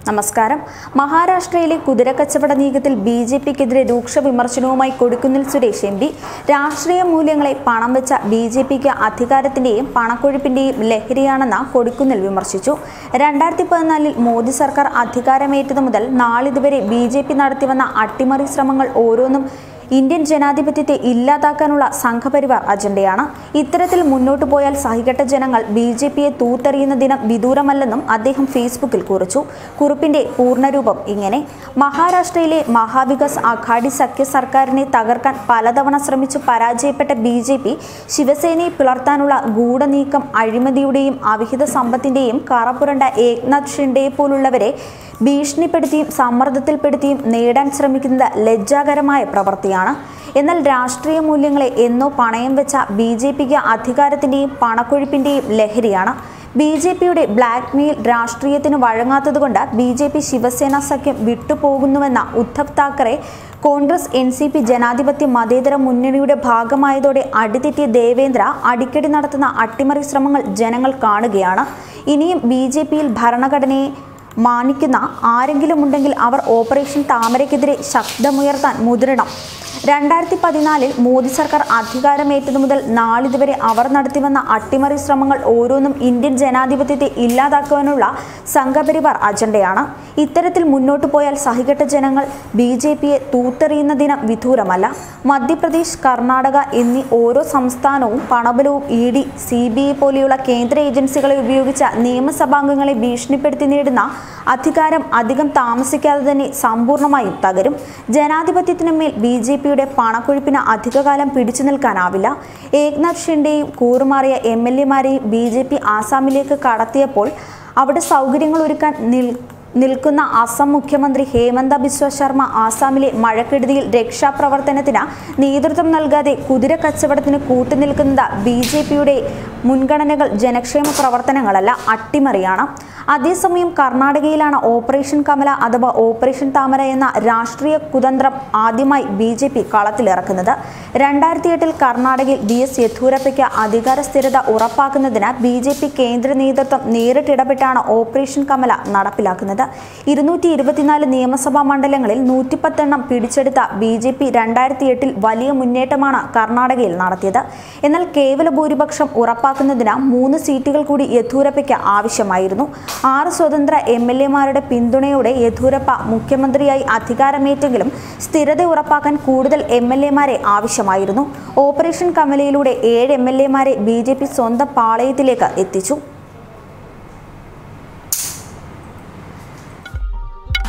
നമസ്കാരം മഹാരാഷ്ട്രയിലെ കുതിരക്കച്ചവട നീക്കത്തിൽ ബി ജെ പിക്കെതിരെ രൂക്ഷ വിമർശനവുമായി കൊടിക്കുന്നിൽ സുരേഷ് എം പി രാഷ്ട്രീയ മൂല്യങ്ങളെ പണം വെച്ച ബി ജെ പിക്ക് അധികാരത്തിന്റെയും പണക്കൊഴുപ്പിന്റെയും ലഹരിയാണെന്ന് കൊടിക്കുന്നിൽ വിമർശിച്ചു രണ്ടായിരത്തി പതിനാലിൽ മോദി സർക്കാർ അധികാരമേറ്റതു മുതൽ നാളിതുവരെ ബി ജെ പി നടത്തിവന്ന അട്ടിമറി ശ്രമങ്ങൾ ഓരോന്നും ഇന്ത്യൻ ജനാധിപത്യത്തെ ഇല്ലാതാക്കാനുള്ള സംഘപരിവാർ അജണ്ടയാണ് ഇത്തരത്തിൽ മുന്നോട്ടു പോയാൽ സഹികെട്ട ജനങ്ങൾ ബി ജെ പിയെ തൂത്തെറിയുന്ന ദിനം വിദൂരമല്ലെന്നും അദ്ദേഹം ഫേസ്ബുക്കിൽ കുറിച്ചു കുറിപ്പിന്റെ പൂർണ്ണരൂപം ഇങ്ങനെ മഹാരാഷ്ട്രയിലെ മഹാവികാസ് അഘാഡി സഖ്യ സർക്കാരിനെ തകർക്കാൻ പലതവണ ശ്രമിച്ചു പരാജയപ്പെട്ട ബി ജെ പി ശിവസേനയെ പിളർത്താനുള്ള ഗൂഢനീക്കം അഴിമതിയുടെയും അവിഹിത സമ്പത്തിന്റെയും കറപുരണ്ട ഏക്നാഥ് ഷിൻഡെയെ പോലുള്ളവരെ ഭീഷണിപ്പെടുത്തിയും സമ്മർദ്ദത്തിൽപ്പെടുത്തിയും നേടാൻ ശ്രമിക്കുന്നത് ലജ്ജാകരമായ പ്രവൃത്തിയാണ് എന്നാൽ രാഷ്ട്രീയ മൂല്യങ്ങളെ എന്നോ പണയം വെച്ച ബി ജെ പിക്ക് അധികാരത്തിന്റെയും പണക്കൊഴുപ്പിന്റെയും ലഹരിയാണ് ബി ജെ പിയുടെ ബ്ലാക്ക് മെയിൽ രാഷ്ട്രീയത്തിന് വഴങ്ങാത്തതുകൊണ്ട് ബി ജെ പി ശിവസേന സഖ്യം വിട്ടുപോകുന്നുവെന്ന Uddhav Thackeray Congress N C P ജനാധിപത്യ മതേതര മുന്നണിയുടെ ഭാഗമായതോടെ അടിതെറ്റിയ ദേവേന്ദ്ര അടിക്കടി നടത്തുന്ന അട്ടിമറി ശ്രമങ്ങൾ ജനങ്ങൾ കാണുകയാണ് ഇനിയും ബി ജെ പിയിൽ ഭരണഘടനയെ മാനിക്കുന്ന ആരെങ്കിലും ഉണ്ടെങ്കിൽ അവർ ഓപ്പറേഷൻ താമരയ്ക്കെതിരെ ശബ്ദമുയർത്താൻ മുതിരണം രണ്ടായിരത്തി പതിനാലിൽ മോദി സർക്കാർ അധികാരമേറ്റതു മുതൽ നാളിതുവരെ അവർ നടത്തിവന്ന അട്ടിമറി ശ്രമങ്ങൾ ഓരോന്നും ഇന്ത്യൻ ജനാധിപത്യത്തെ ഇല്ലാതാക്കുവാനുള്ള സംഘപരിവാർ അജണ്ടയാണ് ഇത്തരത്തിൽ മുന്നോട്ടു പോയാൽ സഹികെട്ട ജനങ്ങൾ ബി ജെ പിയെ തൂത്തെറിയുന്ന ദിനം വിദൂരമല്ല മധ്യപ്രദേശ് കർണാടക എന്നീ ഓരോ സംസ്ഥാനവും പണബലവും E D C B I പോലെയുള്ള കേന്ദ്ര ഏജൻസികളെ ഉപയോഗിച്ച നിയമസഭാംഗങ്ങളെ ഭീഷണിപ്പെടുത്തി നേടുന്ന അധികാരം അധികം താമസിക്കാതെ തന്നെ സമ്പൂർണ്ണമായും തകരും ജനാധിപത്യത്തിനു മേൽ ബി ജെ പിയുടെ പണക്കൊഴുപ്പിന് അധികകാലം പിടിച്ചു നിൽക്കാനാവില്ല ഏക്നാഥ് ഷിൻഡെയും കൂറുമാറിയ എം എൽ എമാരെയും ബി ജെ പി ആസാമിലേക്ക് കടത്തിയപ്പോൾ അവിടെ സൗകര്യങ്ങൾ ഒരുക്കാൻ നിൽ നിൽക്കുന്ന അസം മുഖ്യമന്ത്രി ഹേമന്ത ബിശ്വ ശർമ്മ ആസാമിലെ മഴക്കെടുതിയിൽ രക്ഷാപ്രവർത്തനത്തിന് നേതൃത്വം നൽകാതെ കുതിര കച്ചവടത്തിന് കൂട്ടുനിൽക്കുന്നത് ബി ജെ പിയുടെ മുൻഗണനകൾ ജനക്ഷേമ പ്രവർത്തനങ്ങളല്ല അട്ടിമറിയാണ് അതേസമയം കർണാടകയിലാണ് ഓപ്പറേഷൻ കമല അഥവാ ഓപ്പറേഷൻ താമര എന്ന രാഷ്ട്രീയ കുതന്ത്രം ആദ്യമായി ബി ജെ പി കളത്തിലിറക്കുന്നത് രണ്ടായിരത്തി എട്ടിൽ കർണാടകയിൽ ബി എസ് യെദ്യൂരപ്പയ്ക്ക് അധികാര സ്ഥിരത ഉറപ്പാക്കുന്നതിന് ബി ജെ പി കേന്ദ്ര നേതൃത്വം നേരിട്ടിടപെട്ടാണ് ഓപ്പറേഷൻ കമല നടപ്പിലാക്കുന്നത് ഇരുന്നൂറ്റി ഇരുപത്തിനാല് നിയമസഭാ മണ്ഡലങ്ങളിൽ നൂറ്റിപ്പത്തെണ്ണം പിടിച്ചെടുത്ത ബി ജെ പി രണ്ടായിരത്തി എട്ടിൽ വലിയ മുന്നേറ്റമാണ് കർണാടകയിൽ നടത്തിയത് എന്നാൽ കേവല ഭൂരിപക്ഷം ഉറപ്പാക്കുന്നതിന് മൂന്ന് സീറ്റുകൾ കൂടി യെദ്യൂരപ്പയ്ക്ക് ആവശ്യമായിരുന്നു ആറ് സ്വതന്ത്ര എം എൽ എമാരുടെ പിന്തുണയോടെ യെദ്യൂരപ്പ മുഖ്യമന്ത്രിയായി അധികാരമേറ്റെങ്കിലും സ്ഥിരത ഉറപ്പാക്കാൻ കൂടുതൽ എം എൽ എമാരെ ആവശ്യമായിരുന്നു ഓപ്പറേഷൻ കമലയിലൂടെ ഏഴ് എം എൽ എമാരെ ബി ജെ പി സ്വന്തം പാളയത്തിലേക്ക് എത്തിച്ചു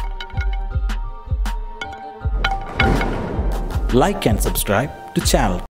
like and subscribe to channel